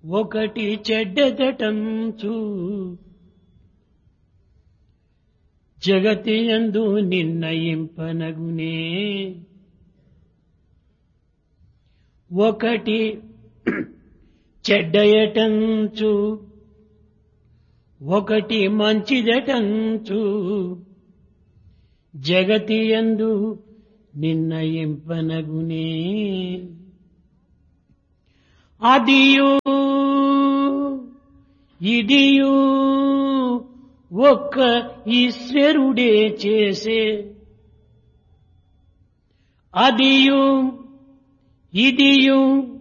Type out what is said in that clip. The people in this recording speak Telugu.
ఒకటి చెడ్డదటంచు జగతి యందు నిర్ణయింపనగునే ఒకటి చెడ్డయటంచు ఒకటి మంచిదటంచు జగతి యందు నిర్ణయింపనగునే అదియు ఇదియు ఒక్క ఈశ్వరుడే చేసే అదియు ఇదియు